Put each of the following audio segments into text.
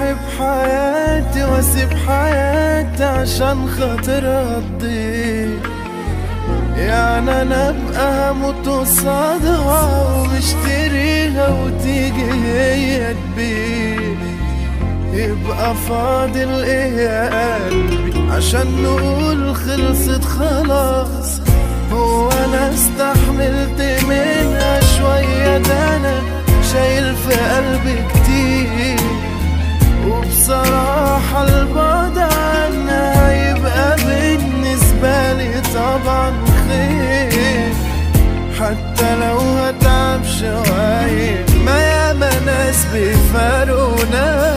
احب حياتي واسيب حياتي عشان خاطر تضيع يعني انا ابقى هموت قصادها ومشتريها وتيجي هي تبيع يبقى فاضل ايه يا قلبي عشان نقول خلصت خلاص هو انا استحملت منها شوية ده انا شايل في قلبي كتير وبصراحة البعد عنها هيبقى بالنسبة لي طبعا خير حتى لو هتعب شوية ما ياما ناس بيفارونا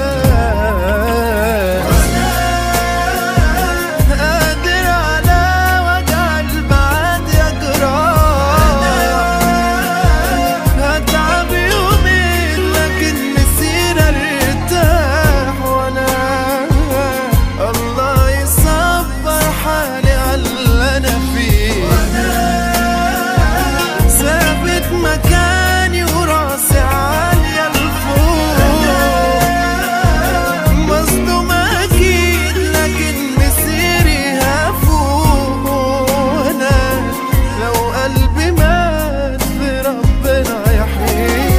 قادر على وجع البعد يا جراح هتعب يومين لكن مسير ارتاح وانا الله يصبر حالي على اللي انا فيه ثابت مكاني وراسي عالية لفوق مصدوم اكيد لكن مسيري هفوق وانا لو قلبي مات في ربنا يحييه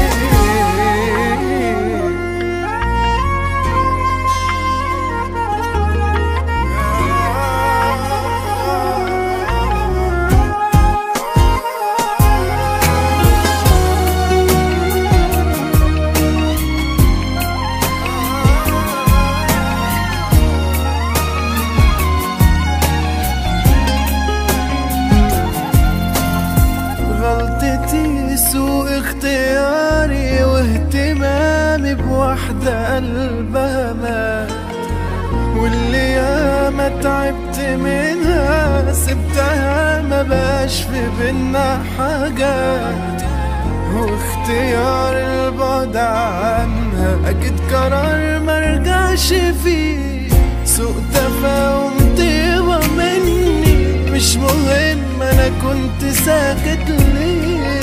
غلطتي سوء اختياري واهتمامي بواحدة قلبها مات واللي ياما تعبت منها سبتها ما بقاش في بينا حاجات واختيار البعد عنها اكيد قرار مرجعش فيه سوء تفاهم طيبة مني مش مهم انا كنت ساكت ليه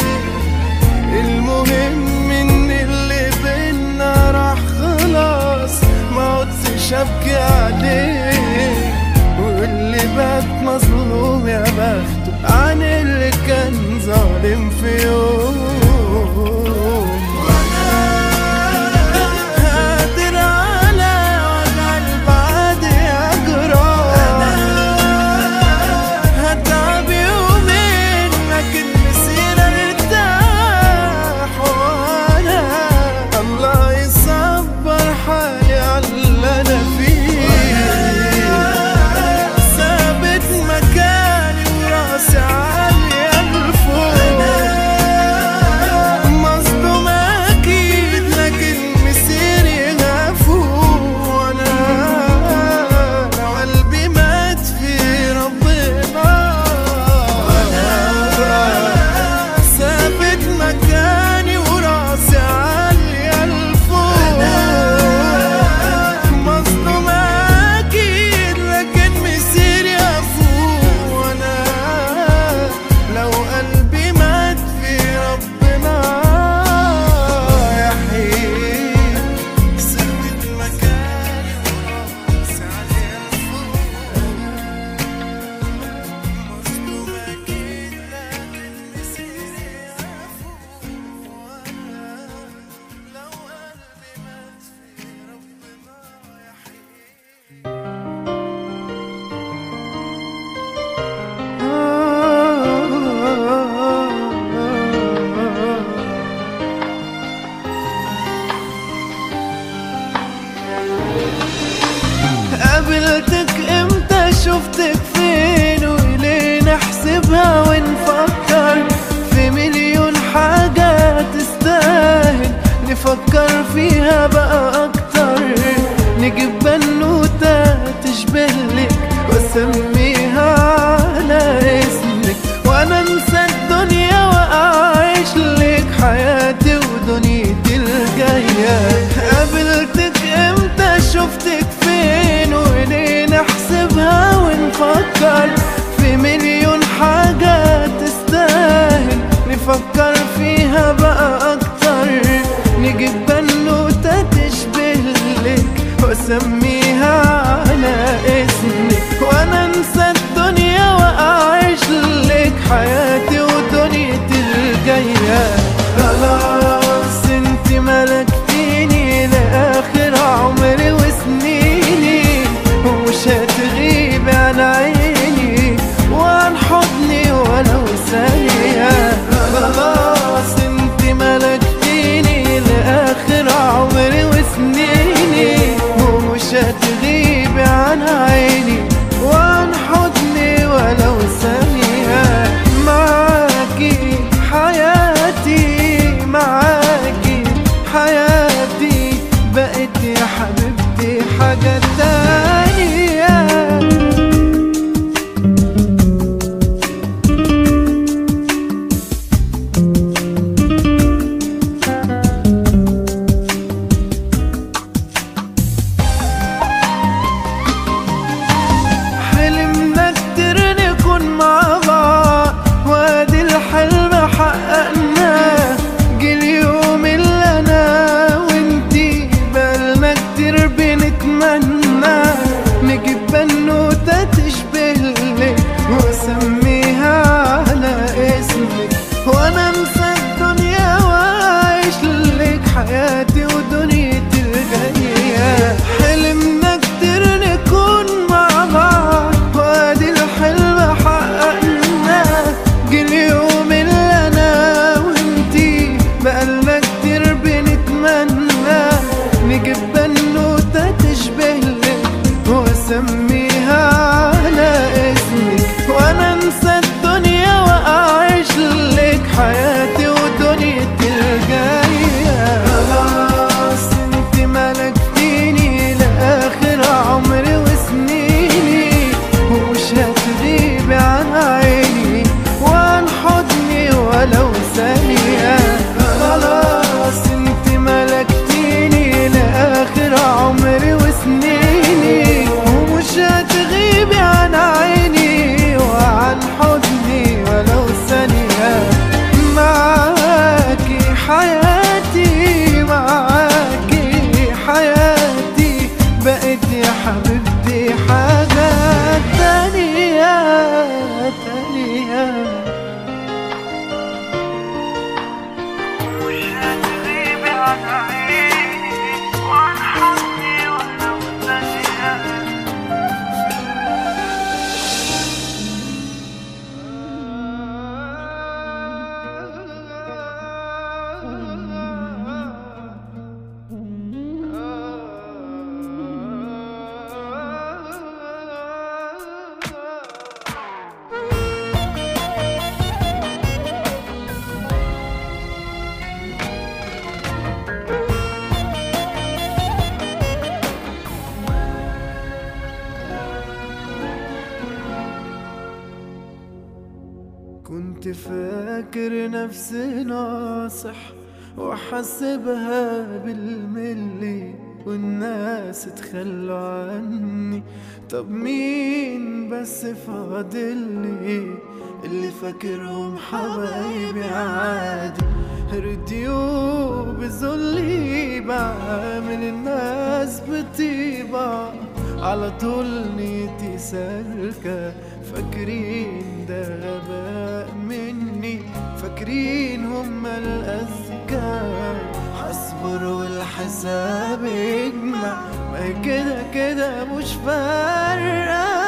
المهم ان اللي بينا راح خلاص ما عدتش ابكي عليه واللي بات مظلوم يا بخته عن اللي كان ظالم في يوم قادر على وجع البعد يا جراح هتعب يومين لكن مسير ارتاح وانا الله يصبر حالي على اللي انا فيه ثابت مكاني وراسي عالية لفوق هتغيبي عن عيني وعن حضني ولو ثانية خلاص انت ملكتيني لآخر عمري وسنيني ومش هتغيبي عن عيني وعن حضني ولو ثانية معاكي حياتي معاكي حياتي بقت يا حبيبتي حاجة تانية تانية مش هتغيبي عن عيني وعن حضني ولو ثانية كنت فاكر نفسي ناصح وحاسبها بالملي والناس تخلوا عني طب مين بس فاضلي اللي فاكرهم حبايبي عادي رديو بذلي بعمل الناس بطيبة على طول نيتي سالكة فاكرين ده غباء مني فاكرين هم الأذكى هصبر والحساب يجمع ما هي كده كده مش فارقة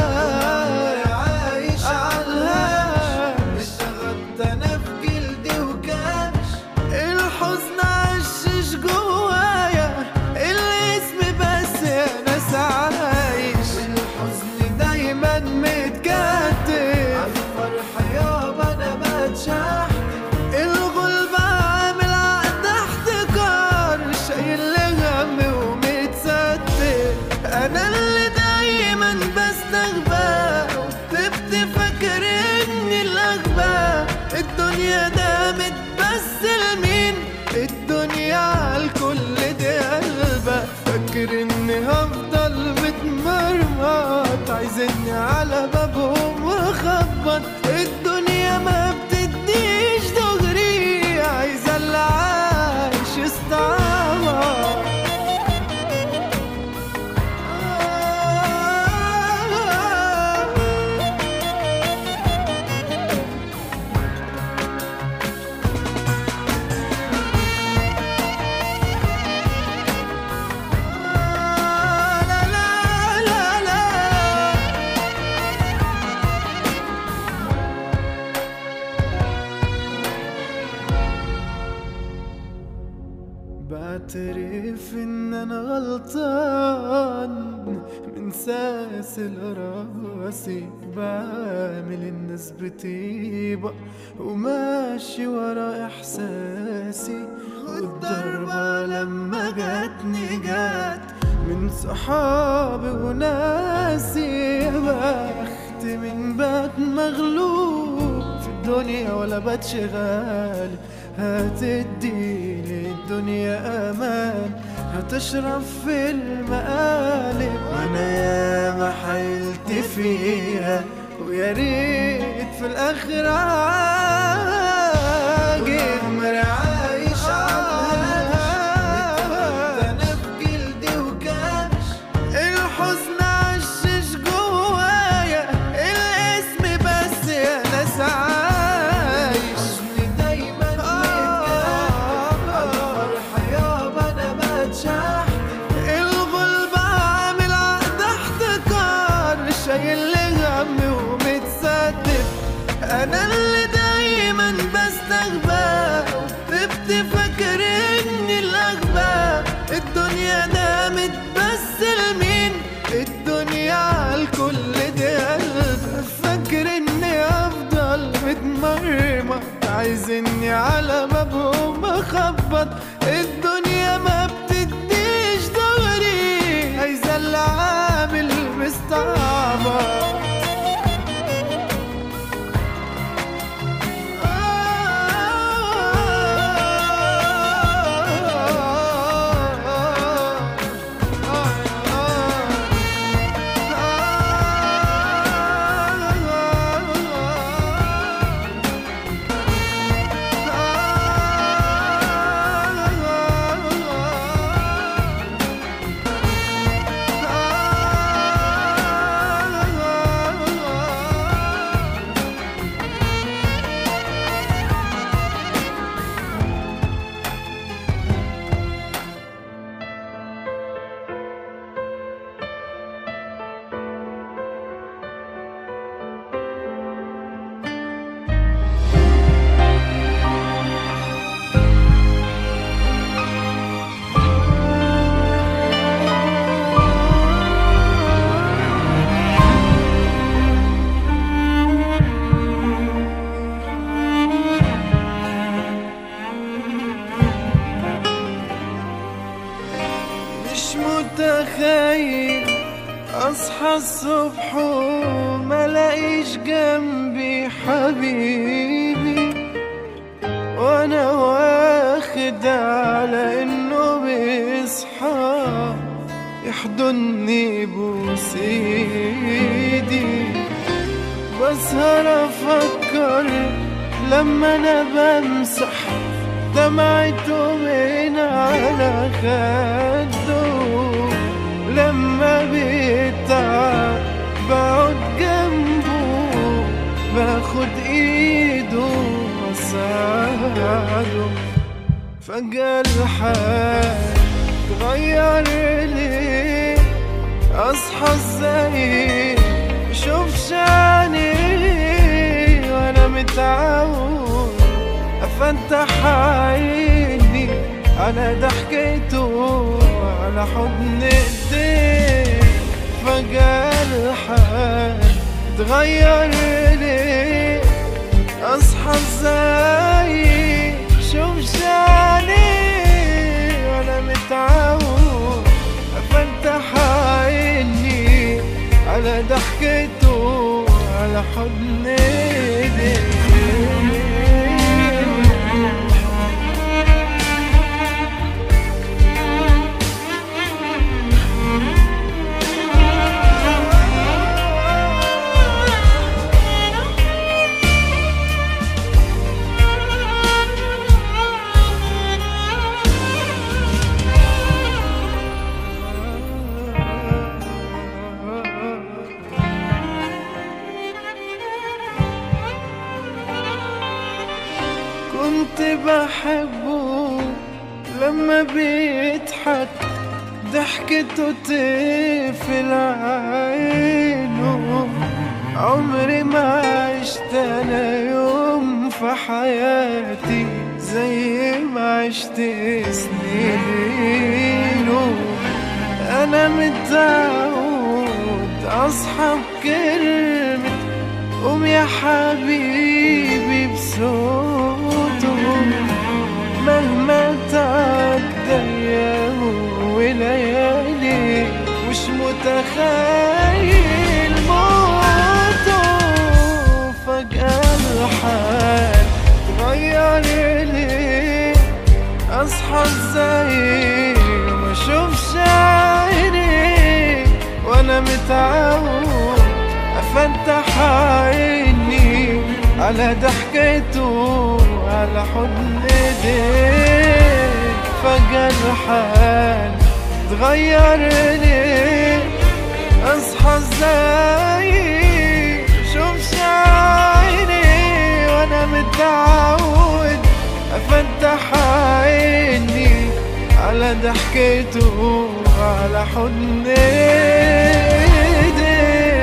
عايش على اشتغلت انا في جلدي وكبش الحزن عشش جوايا الاسم بس يا ناس عايش الحزن دايما متكتف عالفرح يابا انا بتشحت الغلب عامل عقد احتكار شايل هم ومتستف انا اللي دايما بستغبى وكنت فاكر اني الاغبى الدنيا دامت بس لمين الدنيا عالكل دي قلبة فاكر اني هفضل متمرمط عايزني على بابهم واخبط الدنيا ما بتديش دغري عايزة اللي عايش يستعمر لا لا لا لا بعترف ان انا غلطان من ساسل راسي بعمل الناس بطيبة وماشي ورا احساسي والضربة لما جاتني جات من صحابي وناسي يا بخت من بات مغلوب في الدنيا ولا بات شغال هتدي للدنيا امان هتشرب في المقالب وانا ياما حيلت فيها ويا ريت في الاخر عاجب عمري عايش انا في جلدي وكبش الحزن عشش جوايا الاسم بس يا ناس عايش حزني دايما الفرح يابا انا بتشحت الغلب عامل عقد احتكار شايل لي همي ومتستف انا اللي دايما بستغبى وكنت فاكر اني الاغبى الدنيا دامت بس لمين الدنيا عالكل دي قلب فاكر اني افضل متمرمط عايزني على بابهم اخبط الدنيا ما بتديش دغري عايزة اللي عامل مستعبط الصبح وما لاقيش جنبي حبيبي وانا واخد على انه بيصحى يحضني بوس ايدي بسهر افكر لما انا بمسح دمعته من على خده لما بيتعب بقعد جنبه باخد ايده واساعده فجأة الحال اتغير ليه اصحى ازاي اشوف شاني وانا متعود افتح عيني على ضحكته على حضن ايديه فجأة الحال اتغير ليه اصحى ازاي شوف شاني وانا متعود افتح عيني على ضحكته على حضن ايديه كنت بحبه لما بيضحك ضحكته تقفل عينه عمري ما عشت انا يوم في حياتي زي ما عشت سنينه انا متعود اصحى بكلمة قوم يا حبيبي بصوته مهما تعدى ايام وليالي مش متخيل موته فجأة الحال اتغير ليه اصحى ازاي ما اشوفش عيني وانا متعود افتح عيني على ضحكته على حضن ايديه فجأة الحال اتغير ليه اصحى ازاي شوف عيني وانا متعود افتح عيني على ضحكته على حضن ايديه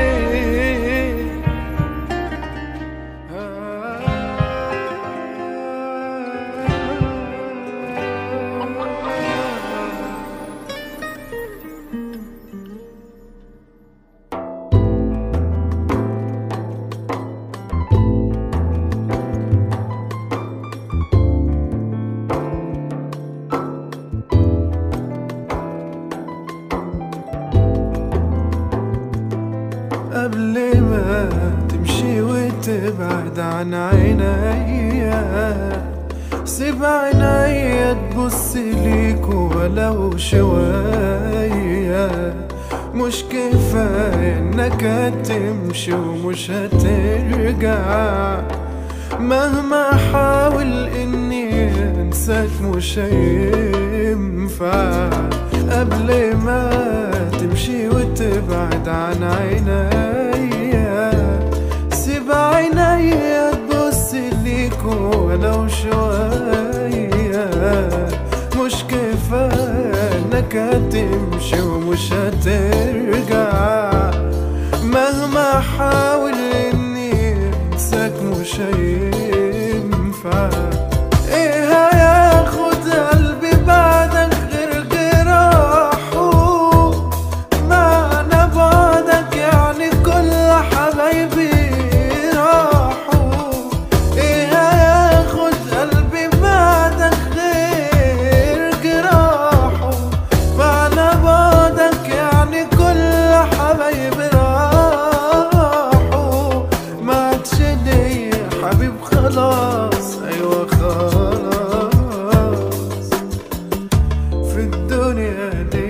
قبل ما تمشي وتبعد عن عينيا سيب عينيا تبص ليك ولو شوية مش كفاية انك هتمشي ومش هترجع مهما احاول اني انساك مش هينفع قبل ما تمشي وتبعد عن عينيا سيب عينيا تبص ليك ولو شوية مش كفاية انك هتمشي ومش هترجع مهما احاول اني انساك مش هينفع ايه هياخد قلبي بعدك غير جراحه معنى بعدك يعني كل حبايبي راحوا ايه هياخد قلبي بعدك غير جراحه معنى بعدك يعني كل حبايبي راحوا حبيب خلاص ايوه خلاص في الدنيا دي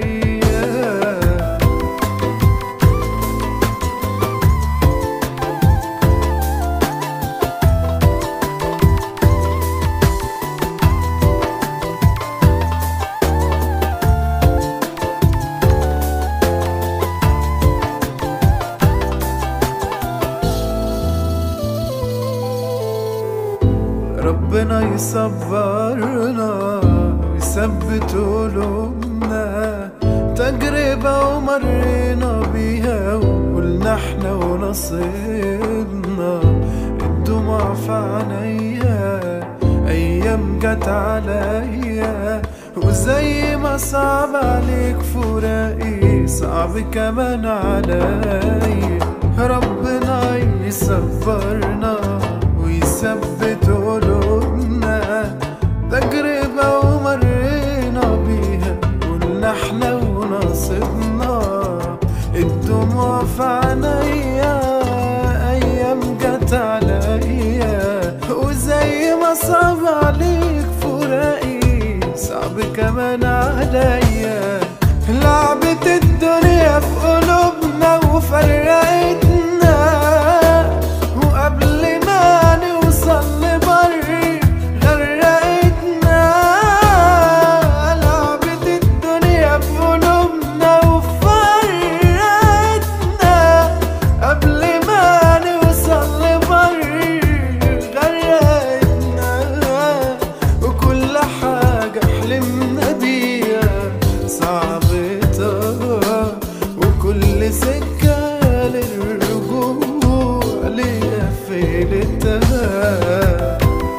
ربنا يصبرنا ويثبت قلوبنا تجربة ومرينا بيها وقلنا احنا ونصيبنا الدموع في عينيا ايام جت عليا وزي ما صعب عليك فراقي صعب كمان عليا ربنا يصبرنا ويثبت قلوبنا تجربة ومرينا بيها قلنا احنا ونصيبنا الدموع في عينيا ايام جت عليا وزي ما صعب عليك فراقي صعب كمان عليا لعبة الدنيا في قلوبنا وفرقتنا وقبل ما نوصل لبر غرقتنا لعبة الدنيا في قلوبنا وفرقتنا قبل ما نوصل لبر غرقتنا وكل حاجة حلمنا بيها صعبتها وكل سكة للرجوع ليها فيلتها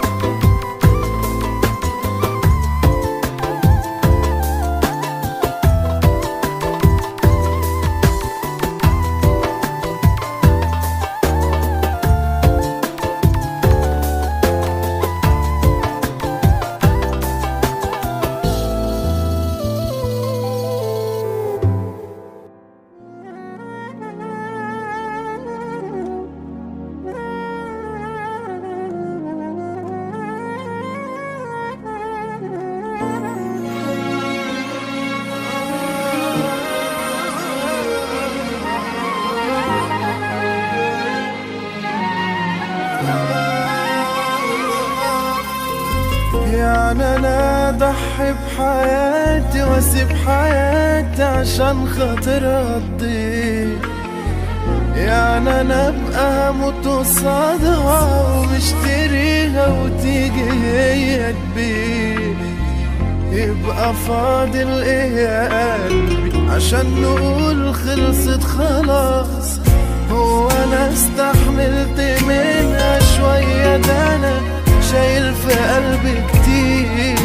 يعني انا اضحي بحياتي واسيب حياتي عشان خاطر اقضي يعني انا ابقى هموت قصادها ومشتريها وتيجي هي تبيع يبقى فاضل ايه يا قلبي عشان نقول خلصت خلاص هو انا استحملت منها شوية ده انا شايل في قلبي كتير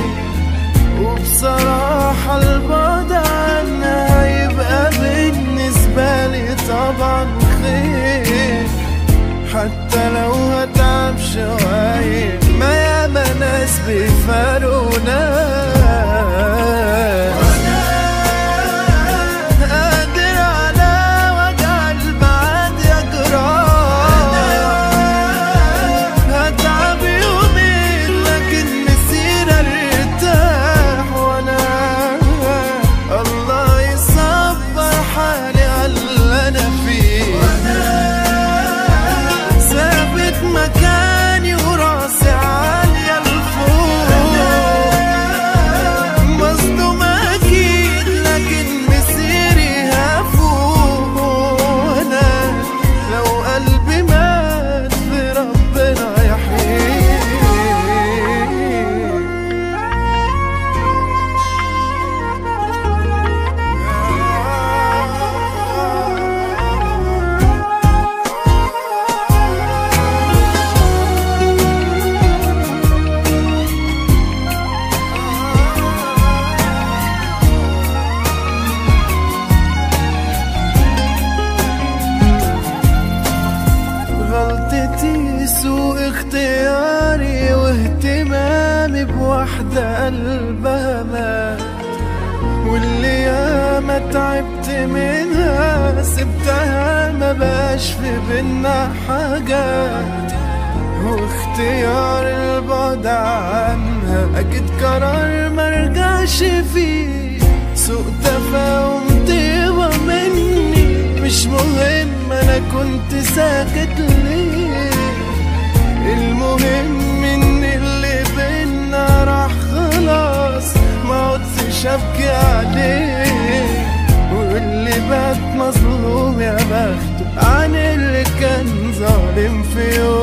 وبصراحة البعد عنها هيبقى بالنسبة لي طبعا خير حتى لو هتعب شوية ما ياما ناس بيفارونا قادر على وجع البعد يا جراح هتعب يومين لكن مسير ارتاح وانا الله يصبر حالي على اللي انا فيه ثابت مكاني وراسي عالية لفوق مصدوم اكيد لكن مسيري هفوق وانا لو قلبي مات في ربنا يحييه غلطتي سوء اختياري واهتمامي بواحدة قلبها مات واللي ياما تعبت منها سبتها ما بقاش في بينا حاجات واختيار البعد عنها اكيد قرار مرجعش فيه سوء تفاهم طيبة مني مش مهم انا كنت ساكت ليه المهم ان اللي بينا راح خلاص ما عدتش ابكي عليه واللي بات مظلوم يا بخته عن اللي كان ظالم في يوم